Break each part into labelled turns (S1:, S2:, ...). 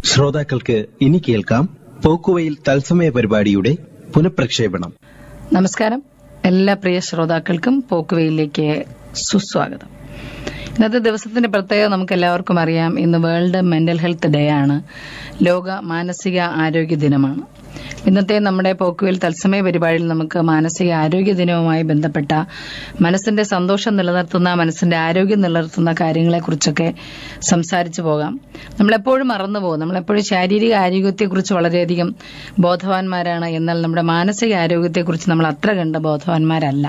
S1: ശ്രോതാക്കൾക്ക് ഇനി കേൾക്കാം പോക്കുവയിൽ തത്സമയ പരിപാടിയുടെ പുനഃപ്രക്ഷേപണം
S2: നമസ്കാരം എല്ലാ പ്രിയ ശ്രോതാക്കൾക്കും പോക്കുവയിലേക്ക് സുസ്വാഗതം ഇന്നത്തെ ദിവസത്തിന്റെ പ്രത്യേകത നമുക്ക് എല്ലാവർക്കും അറിയാം ഇന്ന് വേൾഡ് മെന്റൽ ഹെൽത്ത് ഡേ ആണ് ലോക മാനസിക ആരോഗ്യ ദിനമാണ് ഇന്നത്തെ നമ്മുടെ പോക്കുവയിൽ തത്സമയ പരിപാടിയിൽ നമുക്ക് മാനസിക ആരോഗ്യ ദിനവുമായി ബന്ധപ്പെട്ട മനസ്സിന്റെ സന്തോഷം നിലനിർത്തുന്ന മനസ്സിന്റെ ആരോഗ്യം നിലനിർത്തുന്ന കാര്യങ്ങളെക്കുറിച്ചൊക്കെ സംസാരിച്ചു പോകാം നമ്മളെപ്പോഴും മറന്നു പോകും നമ്മളെപ്പോഴും ശാരീരിക ആരോഗ്യത്തെക്കുറിച്ച് വളരെയധികം ബോധവാന്മാരാണ് എന്നാൽ നമ്മുടെ മാനസിക ആരോഗ്യത്തെക്കുറിച്ച് നമ്മൾ അത്ര കണ്ട ബോധവാന്മാരല്ല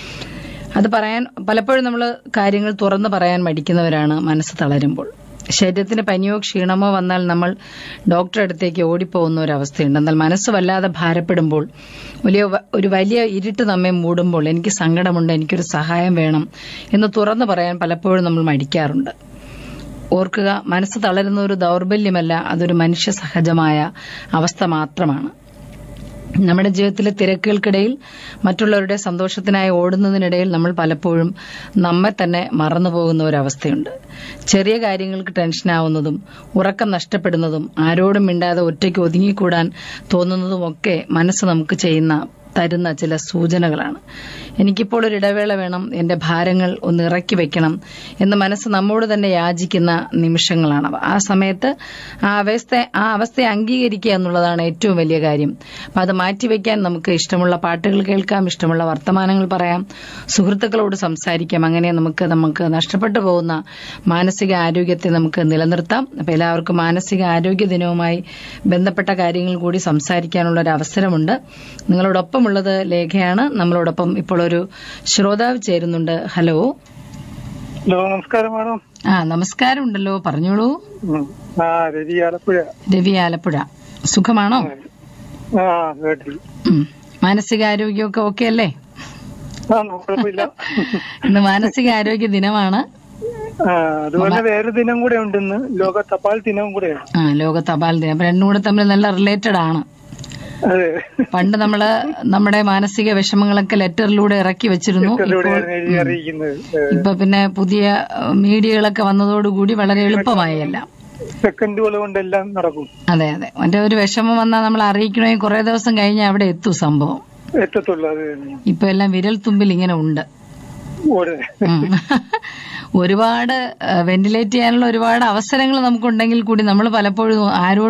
S2: അത് പറയാൻ പലപ്പോഴും നമ്മൾ കാര്യങ്ങൾ തുറന്നു പറയാൻ മടിക്കുന്നവരാണ് മനസ്സ് തളരുമ്പോൾ ശരീരത്തിന് പനിയോ ക്ഷീണമോ വന്നാൽ നമ്മൾ ഡോക്ടറെ അടുത്തേക്ക് ഓടിപ്പോകുന്ന ഒരു അവസ്ഥയുണ്ട് എന്നാൽ മനസ്സ് വല്ലാതെ ഭാരപ്പെടുമ്പോൾ വലിയ വ- ഒരു വലിയ ഇരുട്ട് നമ്മെ മൂടുമ്പോൾ എനിക്ക് സങ്കടമുണ്ട് എനിക്കൊരു സഹായം വേണം എന്ന് തുറന്നു പറയാൻ പലപ്പോഴും നമ്മൾ മടിക്കാറുണ്ട് ഓർക്കുക മനസ്സ് തളരുന്ന ഒരു ദൗർബല്യമല്ല അതൊരു മനുഷ്യ സഹജമായ അവസ്ഥ മാത്രമാണ് നമ്മുടെ ജീവിതത്തിലെ തിരക്കുകൾക്കിടയിൽ മറ്റുള്ളവരുടെ സന്തോഷത്തിനായി ഓടുന്നതിനിടയിൽ നമ്മൾ പലപ്പോഴും നമ്മെ തന്നെ മറന്നു പോകുന്ന ഒരവസ്ഥയുണ്ട് ചെറിയ കാര്യങ്ങൾക്ക് ടെൻഷനാവുന്നതും ഉറക്കം നഷ്ടപ്പെടുന്നതും ആരോടും മിണ്ടാതെ ഒറ്റയ്ക്ക് ഒതുങ്ങിക്കൂടാൻ തോന്നുന്നതുമൊക്കെ മനസ്സ് നമുക്ക് ചെയ്യുന്ന തരുന്ന ചില സൂചനകളാണ് എനിക്കിപ്പോൾ ഒരു ഇടവേള വേണം എന്റെ ഭാരങ്ങൾ ഒന്ന് ഇറക്കി വെക്കണം എന്ന് മനസ്സ് നമ്മോട് തന്നെ യാചിക്കുന്ന നിമിഷങ്ങളാണവ ആ സമയത്ത് ആ അവസ്ഥ ആ അവസ്ഥയെ അംഗീകരിക്കുക എന്നുള്ളതാണ് ഏറ്റവും വലിയ കാര്യം അപ്പൊ അത് മാറ്റിവെക്കാൻ നമുക്ക് ഇഷ്ടമുള്ള പാട്ടുകൾ കേൾക്കാം ഇഷ്ടമുള്ള വർത്തമാനങ്ങൾ പറയാം സുഹൃത്തുക്കളോട് സംസാരിക്കാം അങ്ങനെ നമുക്ക് നമുക്ക് നഷ്ടപ്പെട്ടു പോകുന്ന മാനസിക ആരോഗ്യത്തെ നമുക്ക് നിലനിർത്താം അപ്പൊ എല്ലാവർക്കും മാനസിക ആരോഗ്യ ദിനവുമായി ബന്ധപ്പെട്ട കാര്യങ്ങൾ കൂടി സംസാരിക്കാനുള്ള ഒരു അവസരമുണ്ട് നിങ്ങളോടൊപ്പമുള്ളത് ലേഖയാണ് നമ്മളോടൊപ്പം ഇപ്പോൾ ഒരു ശ്രോതാവ് ചേരുന്നുണ്ട് ഹലോ
S3: ഹലോ നമസ്കാരം മാഡം
S2: ആ നമസ്കാരം ഉണ്ടല്ലോ പറഞ്ഞോളൂ
S3: ഉം. ആ രവി ആലപ്പുഴ
S2: രവി ആലപ്പുഴ സുഖമാണോ
S3: ആ കേട്ടില്ല
S2: ഉം. മാനസികാരോഗ്യമൊക്കെ ഓക്കെ അല്ലേ
S3: ആ കുഴപ്പമില്ല
S2: ഇന്ന് മാനസികാരോഗ്യ ദിനമാണ്
S3: ആ അതുപോലെ വേറെ ദിനം കൂടെ ഉണ്ട് ഇന്ന് ലോക തപാൽ ദിനവും കൂടെയാണ്
S2: ആ ലോക തപാൽ ദിനം അപ്പൊ രണ്ടും കൂടെ തമ്മിൽ നല്ല റിലേറ്റഡ് ആണ്
S3: അതെ
S2: പണ്ട് നമ്മള് നമ്മുടെ മാനസിക വിഷമങ്ങളൊക്കെ ലെറ്ററിലൂടെ ഇറക്കി വെച്ചിരുന്നു ഇപ്പോൾ
S3: ഇതിലൂടെയാണ് എഴുതി അറിയിക്കുന്നത് ഏ,
S2: ഇപ്പൊ പിന്നെ പുതിയ ഏഹ്, മീഡിയകളൊക്കെ വന്നതോടുകൂടി വളരെ എളുപ്പമായി എല്ലാം
S3: സെക്കൻഡുകൾ കൊണ്ടെല്ലാം നടക്കും
S2: അതെ അതെ മറ്റേ ഒരു വിഷമം വന്നാൽ നമ്മൾ അറിയിക്കണമെങ്കിൽ കുറെ ദിവസം കഴിഞ്ഞ് അവിടെ എത്തും സംഭവം
S3: എത്തത്തുള്ളൂ അത്
S2: ഇപ്പൊ എല്ലാം വിരൽ തുമ്പിൽ ഇങ്ങനെ ഉണ്ട്
S3: ഓടെ
S2: ഉം. ഒരുപാട് വെന്റിലേറ്റ് ചെയ്യാനുള്ള ഒരുപാട് അവസരങ്ങൾ നമുക്കുണ്ടെങ്കിൽ കൂടി നമ്മൾ പലപ്പോഴും ആരോടും